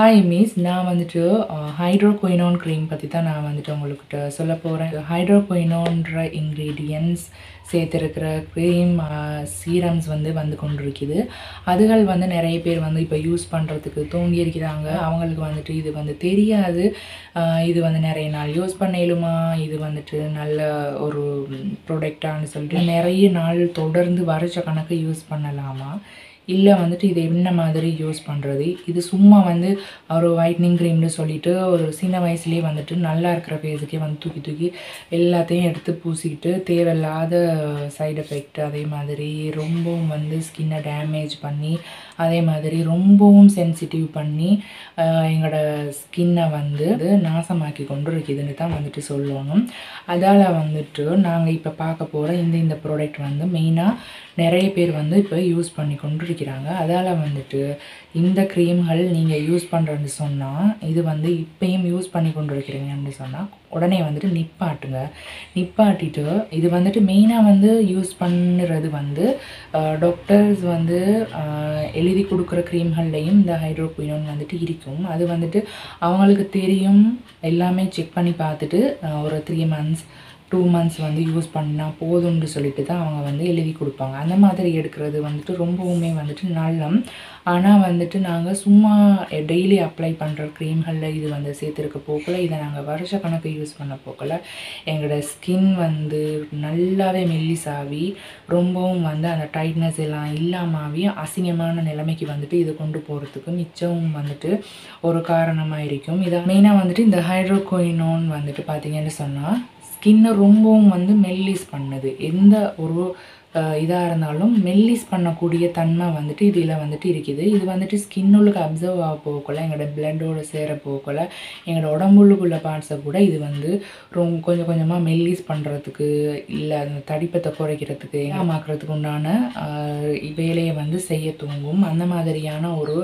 hi miss நான் வந்துட்டு ஹைட்ரோகுயினோன் cream பற்றி தான் நான் வந்துட்டு உங்கள்கிட்ட சொல்ல போகிறேன் ஹைட்ரோகுயினோன்ற இன்க்ரீடியன்ஸ் சேர்த்துருக்கிற க்ரீம் சீரம்ஸ் வந்து வந்து கொண்டிருக்குது அதுகள் வந்து நிறைய பேர் வந்து இப்போ யூஸ் பண்ணுறதுக்கு தூங்கி இருக்கிறாங்க அவங்களுக்கு வந்துட்டு இது வந்து தெரியாது ஆஹ் இது வந்து நிறைய நாள் யூஸ் பண்ணலுமா இது வந்துட்டு நல்ல ஒரு ப்ராடக்டான்னு சொல்லிட்டு நிறைய நாள் தொடர்ந்து வருஷ கணக்கு யூஸ் பண்ணலாமா இல்லை வந்துட்டு இது என்ன மாதிரி யூஸ் பண்ணுறது இது சும்மா வந்து ஒரு ஒயிட்னிங் க்ரீம்னு சொல்லிட்டு ஒரு சின்ன வயசுலேயே வந்துட்டு நல்லா இருக்கிற ஃபேஸுக்கே வந்து தூக்கி தூக்கி எல்லாத்தையும் எடுத்து பூசிக்கிட்டு தேவையில்லாத சைடு எஃபெக்ட் அதே மாதிரி ரொம்பவும் வந்து ஸ்கின்னை டேமேஜ் பண்ணி அதே மாதிரி ரொம்பவும் சென்சிட்டிவ் பண்ணி ஆஹ் எங்களோட ஸ்கின்னை வந்து இது நாசமாக்கி கொண்டு இருக்குதுன்னு தான் வந்துட்டு சொல்லணும் அதால் வந்துட்டு நாங்கள் இப்போ பார்க்க போகிற இந்த இந்த ப்ராடக்ட் வந்து மெயினாக நிறைய பேர் வந்து இப்போ யூஸ் பண்ணி கொண்டு இருக்கிறாங்க அதால் வந்துட்டு இந்த க்ரீம்கள் நீங்கள் யூஸ் பண்ணுறேன்னு சொன்னால் இது வந்து இப்பயும் யூஸ் பண்ணி கொண்டு இருக்கிறீங்கன்னு சொன்னால் உடனே வந்துட்டு நிப்பாட்டுங்க நிப்பாட்டிட்டு இது வந்துட்டு மெயினாக வந்து யூஸ் பண்ணுறது வந்து டாக்டர்ஸ் வந்து ஆஹ், எழுதி கொடுக்குற க்ரீம்கள்லையும் இந்த ஹைட்ரோகுயினோன் வந்துட்டு இருக்கும் அது வந்துட்டு அவங்களுக்கு தெரியும் எல்லாமே செக் பண்ணி பார்த்துட்டு ஆஹ், ஒரு த்ரீ மந்த்ஸ் டூ மந்த்ஸ் வந்து யூஸ் பண்ணால் போதும்னு சொல்லிட்டு தான் அவங்க வந்து எழுதி கொடுப்பாங்க அந்த மாதிரி எடுக்கிறது வந்துட்டு ரொம்பவுமே வந்துட்டு நல்லம் ஆனால் வந்துட்டு நாங்கள் சும்மா டெய்லி அப்ளை பண்ணுற க்ரீம்களில் இது வந்து சேர்த்துருக்க போக்கில் இதை நாங்கள் வருஷ கணக்கு யூஸ் பண்ண போக்கில் எங்களோட ஸ்கின் வந்து நல்லாவே மெல்லிசாவி ரொம்பவும் வந்து அந்த டைட்னஸ் எல்லாம் இல்லாமாவே அசிங்கமான நிலைமைக்கு வந்துட்டு இது கொண்டு போகிறதுக்கு மிச்சமும் வந்துட்டு ஒரு காரணமாக இருக்கும் இதை மெயினாக வந்துட்டு இந்த ஹைட்ரோகோயினோன் வந்துட்டு பார்த்தீங்கன்னு சொன்னால் ஸ்கின்னை ரொம்பவும் வந்து மெல்லிஸ் பண்ணுது எந்த ஒரு இதாக இருந்தாலும் மெல்லிஸ் பண்ணக்கூடிய தன்மை வந்துட்டு இதில் வந்துட்டு இருக்குது இது வந்துட்டு ஸ்கின்னுள்ளுக்கு அப்சர்வ் ஆக போகக்குள்ள எங்களோட பிளட்டோட சேர போகக்குள்ள எங்களோட உடம்புள்ளுக்குள்ள பார்ட்ஸை கூட இது வந்து ரொம்ப கொஞ்சம் கொஞ்சமாக மெல்லிஸ் பண்ணுறதுக்கு இல்லை அந்த தடிப்பத்தை குறைக்கிறதுக்கு ஏமாக்குறதுக்கு உண்டான ஆஹ், வேலையை வந்து செய்ய தூங்கும் அந்த மாதிரியான ஒரு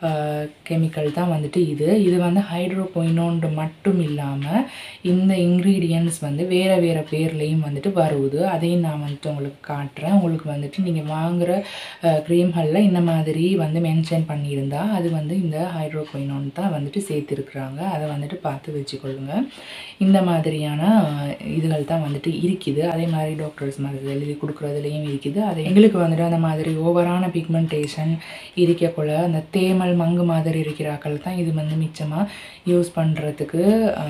கெமிக்கல் தான் வந்துட்டு இது இது வந்து ஹைட்ரோகொயினோன்று மட்டும் இல்லாமல் இந்த இன்க்ரீடியன்ஸ் வந்து வேறு வேறு பேர்லேயும் வந்துட்டு வருது அதையும் நான் வந்துட்டு உங்களுக்கு காட்டுறேன் உங்களுக்கு வந்துட்டு நீங்கள் வாங்குகிற க்ரீம்களில் இந்த மாதிரி வந்து மென்ஷன் பண்ணியிருந்தா அது வந்து இந்த ஹைட்ரோகொயினோன் தான் வந்துட்டு சேர்த்துருக்குறாங்க அதை வந்துட்டு பார்த்து வச்சுக்கொள்ளுங்க இந்த மாதிரியான அஹ், இதுகள் தான் வந்துட்டு இருக்குது அதே மாதிரி டாக்டர்ஸ் மாதிரி எழுதி கொடுக்குறதுலையும் இருக்குது அது எங்களுக்கு வந்துட்டு அந்த மாதிரி ஓவரான பிக்மெண்டேஷன் இருக்கக்குள்ள அந்த தேமல் மங்கு மாதிரி இருக்கிறாக்கள் தான் இது வந்து மிச்சமாக யூஸ் பண்ணுறதுக்கு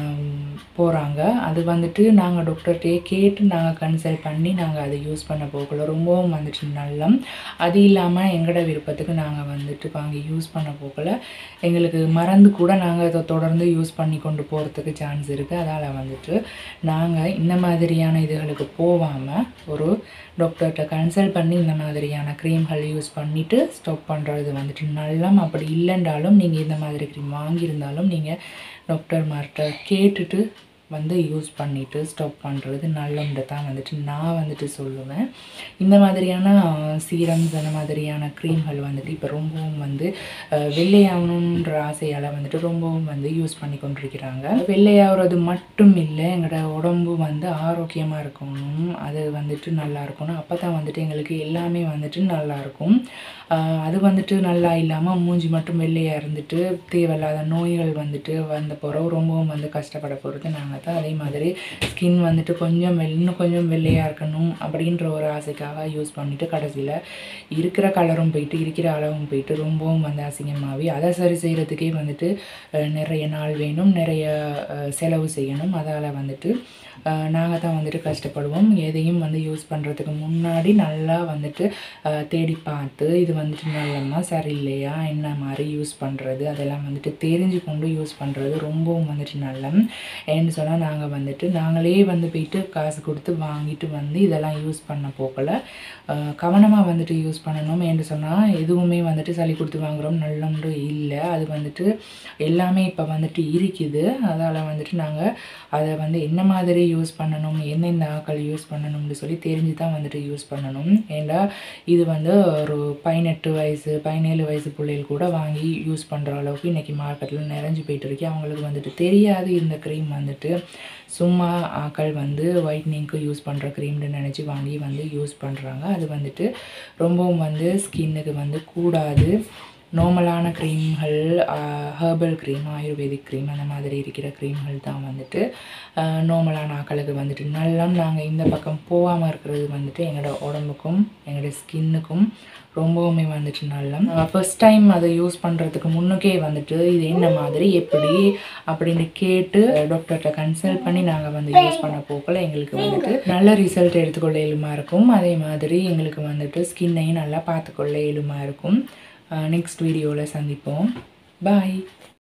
போகிறாங்க அது வந்துட்டு நாங்கள் டாக்டர்கிட்டே கேட்டு நாங்கள் கன்சல்ட் பண்ணி நாங்கள் அதை யூஸ் பண்ண போகல ரொம்பவும் வந்துட்டு நல்லம் அது இல்லாமல் எங்களோட விருப்பத்துக்கு நாங்கள் வந்துட்டு வாங்கி யூஸ் பண்ண போகல எங்களுக்கு மறந்து கூட நாங்கள் அதை தொடர்ந்து யூஸ் பண்ணி கொண்டு போகிறதுக்கு சான்ஸ் இருக்குது அதால் வந்துட்டு நாங்கள் இந்த மாதிரியான இதுகளுக்கு போகாமல் ஒரு டாக்டர்கிட்ட கன்சல்ட் பண்ணி இந்த மாதிரியான க்ரீம்கள் யூஸ் பண்ணிவிட்டு ஸ்டாப் பண்ணுறது வந்துட்டு நல்லம் அப்படி இல்லைன்றாலும் நீங்கள் இந்த மாதிரி க்ரீம் வாங்கியிருந்தாலும் நீங்கள் டாக்டர் மார்கிட்ட கேட்டுட்டு வந்து யூஸ் பண்ணிவிட்டு ஸ்டாப் பண்ணுறது நல்லுண்டு தான் வந்துட்டு நான் வந்துட்டு சொல்லுவேன் இந்த மாதிரியான சீரம்ஸ் அந்த மாதிரியான க்ரீம்கள் வந்துட்டு இப்போ ரொம்பவும் வந்து அஹ், வெள்ளையாகணுன்ற ஆசையால் வந்துட்டு ரொம்பவும் வந்து யூஸ் பண்ணி கொண்டிருக்கிறாங்க வெள்ளையாகிறது மட்டும் இல்லை எங்களோட உடம்பு வந்து ஆரோக்கியமாக இருக்கணும் அது வந்துட்டு நல்லா இருக்கணும் அப்போ தான் வந்துட்டு எங்களுக்கு எல்லாமே வந்துட்டு நல்லா இருக்கும் ஆஹ் அது வந்துட்டு நல்லா இல்லாமல் மூஞ்சி மட்டும் வெள்ளையாக இருந்துட்டு தேவையில்லாத நோய்கள் வந்துட்டு வந்த பிறகு ரொம்பவும் வந்து கஷ்டப்பட போகிறது நாங்கள் தான் அதே மாதிரி ஸ்கின் வந்துட்டு கொஞ்சம் வெள் இன்னும் கொஞ்சம் வெள்ளையாக இருக்கணும் அப்படின்ற ஒரு ஆசைக்காக யூஸ் பண்ணிவிட்டு கடைசியில் இருக்கிற கலரும் போயிட்டு இருக்கிற அளவும் போயிட்டு ரொம்பவும் வந்து அசிங்கமாகி அதை சரி செய்கிறதுக்கே வந்துட்டு அஹ், நிறைய நாள் வேணும் நிறைய அஹ், செலவு செய்யணும் அதால் வந்துட்டு நாங்கள் தான் வந்துட்டு கஷ்டப்படுவோம் எதையும் வந்து யூஸ் பண்ணுறதுக்கு முன்னாடி நல்லா வந்துட்டு அஹ், தேடி பார்த்து இது வந்துட்டு நல்லமா சரியில்லையா என்ன மாதிரி யூஸ் பண்ணுறது அதெல்லாம் வந்துட்டு தெரிஞ்சு கொண்டு யூஸ் பண்ணுறது ரொம்பவும் வந்துட்டு நல்லம் ஏன்னு சொன்னால் நாங்கள் வந்துட்டு நாங்களே வந்து போயிட்டு காசு கொடுத்து வாங்கிட்டு வந்து இதெல்லாம் யூஸ் பண்ண போக்கல கவனமாக வந்துட்டு யூஸ் பண்ணணும் ஏன்னு சொன்னால் எதுவுமே வந்துட்டு சளி கொடுத்து வாங்குறோம் நல்லொன்று இல்லை அது வந்துட்டு எல்லாமே இப்போ வந்துட்டு இருக்குது அதால் வந்துட்டு நாங்கள் அதை வந்து என்ன மாதிரி யூஸ் பண்ணணும் எந்தெந்த ஆக்கள் யூஸ் பண்ணணும்னு சொல்லி தெரிஞ்சு தான் வந்துட்டு யூஸ் பண்ணணும் ஏன்னா இது வந்து ஒரு பதினெட்டு வயசு பதினேழு வயசு பிள்ளைகள் கூட வாங்கி யூஸ் பண்ணுற அளவுக்கு இன்றைக்கி மார்க்கெட்டில் நிறைஞ்சு போயிட்டு இருக்கு அவங்களுக்கு வந்துட்டு தெரியாது இந்த க்ரீம் வந்துட்டு சும்மா ஆக்கள் வந்து ஒயிட்னிங்க்கு யூஸ் பண்ணுற க்ரீம்னு நினச்சி வாங்கி வந்து யூஸ் பண்ணுறாங்க அது வந்துட்டு ரொம்பவும் வந்து ஸ்கின்னுக்கு வந்து கூடாது நார்மலான க்ரீம்கள் ஹெர்பல் க்ரீம் ஆயுர்வேதிக் க்ரீம் அந்த மாதிரி இருக்கிற க்ரீம்கள் தான் வந்துட்டு நார்மலான ஆக்களுக்கு வந்துட்டு நல்லா நாங்கள் இந்த பக்கம் போகாமல் இருக்கிறது வந்துட்டு எங்களோட உடம்புக்கும் எங்களோட ஸ்கின்னுக்கும் ரொம்பவுமே வந்துட்டு நல்லா ஃபர்ஸ்ட் டைம் அதை யூஸ் பண்ணுறதுக்கு முன்னுக்கே வந்துட்டு இது என்ன மாதிரி எப்படி அப்படின்னு கேட்டு டாக்டர்கிட்ட கன்சல்ட் பண்ணி நாங்கள் வந்து யூஸ் பண்ண போக்கில் எங்களுக்கு வந்துட்டு நல்ல ரிசல்ட் எடுத்துக்கொள்ள இயலுமா இருக்கும் அதே மாதிரி எங்களுக்கு வந்துட்டு ஸ்கின்னையும் நல்லா பார்த்துக்கொள்ள இயலுமா இருக்கும் நெக்ஸ்ட் வீடியோவில் சந்திப்போம் பாய்